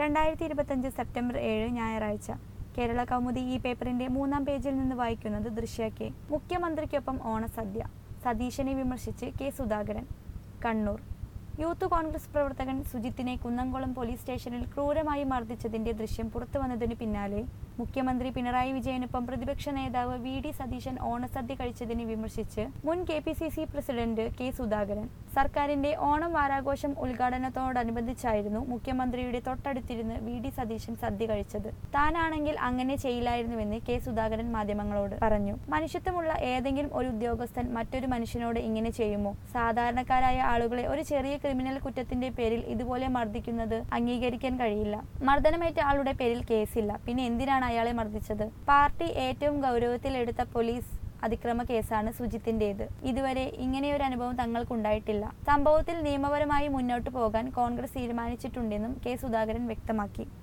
രണ്ടായിരത്തി ഇരുപത്തഞ്ച് സെപ്റ്റംബർ ഏഴ് ഞായറാഴ്ച കേരള കൗമുദി ഈ പേപ്പറിന്റെ മൂന്നാം പേജിൽ നിന്ന് വായിക്കുന്നത് ദൃശ്യ കെ മുഖ്യമന്ത്രിക്കൊപ്പം ഓണസദ്യ സതീശനെ വിമർശിച്ച് K Sudhakaran Kannur Youth Congress പ്രവർത്തകൻ സുജിത്തിനെ കുന്നംകുളം പോലീസ് സ്റ്റേഷനിൽ ക്രൂരമായി മർദ്ദിച്ചതിന്റെ ദൃശ്യം പുറത്തുവന്നതിന് പിന്നാലെ മുഖ്യമന്ത്രി പിണറായി വിജയനൊപ്പം പ്രതിപക്ഷ നേതാവ് വി ഡി സതീശൻ ഓണസദ്യ കഴിച്ചതിനെ വിമർശിച്ച് മുൻ K P C C president K Sudhakaran സർക്കാരിന്റെ ഓണം വാരാഘോഷം ഉദ്ഘാടനത്തോടനുബന്ധിച്ചായിരുന്നു മുഖ്യമന്ത്രിയുടെ തൊട്ടടുത്തിരുന്ന് വി ഡി സതീശൻ സദ്യ കഴിച്ചത് താനാണെങ്കിൽ അങ്ങനെ ചെയ്യില്ലായിരുന്നുവെന്ന് കെ സുധാകരൻ മാധ്യമങ്ങളോട് പറഞ്ഞു മനുഷ്യത്വമുള്ള ഏതെങ്കിലും ഒരു ഉദ്യോഗസ്ഥൻ മറ്റൊരു മനുഷ്യനോട് ഇങ്ങനെ ചെയ്യുമോ സാധാരണക്കാരായ ആളുകളെ ഒരു ചെറിയ ക്രിമിനൽ കുറ്റത്തിന്റെ പേരിൽ ഇതുപോലെ മർദ്ദിക്കുന്നത് അംഗീകരിക്കാൻ കഴിയില്ല മർദ്ദനമേറ്റ ആളുടെ പേരിൽ കേസില്ല പിന്നെ എന്തിനാണ് അയാളെ മർദ്ദിച്ചത് പാർട്ടി ഏറ്റവും ഗൗരവത്തിലെടുത്ത പോലീസ് അതിക്രമ കേസാണ് സുജിത്തിന്റേത് ഇതുവരെ ഇങ്ങനെയൊരു അനുഭവം തങ്ങൾക്കുണ്ടായിട്ടില്ല സംഭവത്തിൽ നിയമപരമായി മുന്നോട്ടു പോകാൻ കോൺഗ്രസ് തീരുമാനിച്ചിട്ടുണ്ടെന്നും കെ സുധാകരൻ വ്യക്തമാക്കി